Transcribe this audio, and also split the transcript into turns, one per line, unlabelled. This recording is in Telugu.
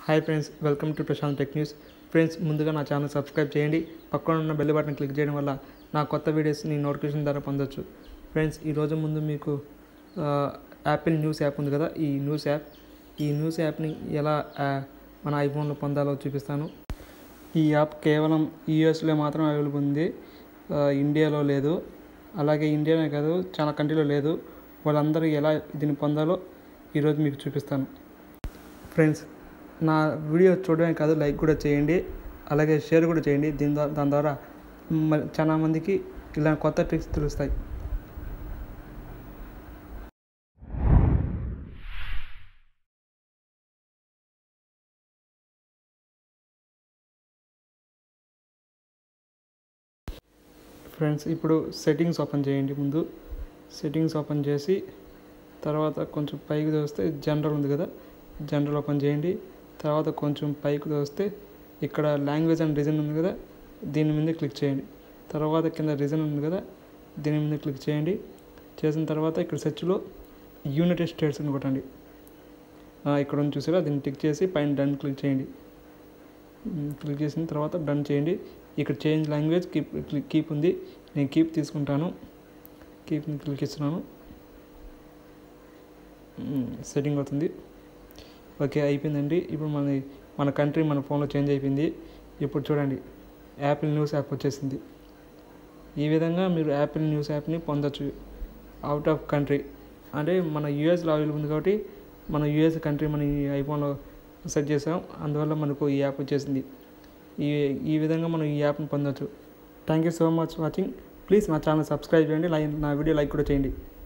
hi friends welcome to Prashant tech news friends ముందుగా నా ఛానల్ సబ్స్క్రైబ్ చేయండి పక్కన ఉన్న బెల్ బటన్ క్లిక్ చేయడం వల్ల నా కొత్త వీడియోస్ని నోటిఫికేషన్ ద్వారా పొందొచ్చు ఫ్రెండ్స్ ఈరోజు ముందు మీకు ఆ, యాపిల్ న్యూస్ యాప్ ఉంది కదా ఈ న్యూస్ యాప్ ఈ న్యూస్ యాప్ని ఎలా ఆ, మన ఐఫోన్లో పొందాలో చూపిస్తాను ఈ యాప్ కేవలం యూఎస్లో మాత్రం అవైలబుల్ ఉంది ఆ, ఇండియాలో లేదు అలాగే ఇండియానే కాదు చాలా కంట్రీలో లేదు వాళ్ళందరూ ఎలా దీన్ని పొందాలో ఈరోజు మీకు చూపిస్తాను ఫ్రెండ్స్ నా వీడియో చూడడమే కాదు లైక్ కూడా చేయండి అలాగే షేర్ కూడా చేయండి దీని ద్వారా దాని ద్వారా మ- చాలా మందికి ఇలా కొత్త ట్రిక్స్ తెలుస్తాయి ఫ్రెండ్స్ ఇప్పుడు సెట్టింగ్స్ ఓపెన్ చేయండి ముందు సెట్టింగ్స్ ఓపెన్ చేసి తర్వాత కొంచెం పైకి దోస్తే జనరల్ ఉంది కదా జనరల్ ఓపెన్ చేయండి తర్వాత కొంచెం పైకి దోస్తే ఇక్కడ లాంగ్వేజ్ అండ్ రీజన్ ఉంది కదా దీని మీద క్లిక్ చేయండి తర్వాత కింద రీజన్ ఉంది కదా దీని మీద క్లిక్ చేయండి చేసిన తర్వాత ఇక్కడ సెర్చ్లో యునైటెడ్ స్టేట్స్ అని కొట్టండి ఆ, ఇక్కడ ఉంది చూసారా దీన్ని క్లిక్ చేసి పైన డన్ క్లిక్ చేయండి మ్, క్లిక్ చేసిన తర్వాత డన్ చేయండి ఇక్కడ చేంజ్ లాంగ్వేజ్ కీప్ కీప్ ఉంది నేను కీప్ తీసుకుంటాను కీప్ క్లిక్ ఇస్తున్నాను సెట్టింగ్ అవుతుంది ఓకే అయిపోయిందండి ఇప్పుడు మన మన కంట్రీ మన ఫోన్లో చేంజ్ అయిపోయింది ఇప్పుడు చూడండి యాపిల్ న్యూస్ యాప్ వచ్చేసింది ఈ విధంగా మీరు యాపిల్ న్యూస్ యాప్ని పొందొచ్చు అవుట్ ఆఫ్ కంట్రీ అంటే మన యూఎస్లో అవైలబుల్ ఉంది కాబట్టి మన యూఎస్ కంట్రీ మన ఈ ఐఫోన్లో సెట్ చేసాం అందువల్ల మనకు ఈ యాప్ వచ్చేసింది ఈ ఈ విధంగా మనం ఈ యాప్ని పొందొచ్చు thank you so much watching please మా ఛానల్ సబ్స్క్రైబ్ చేయండి లైక్ నా వీడియో లైక్ కూడా చేయండి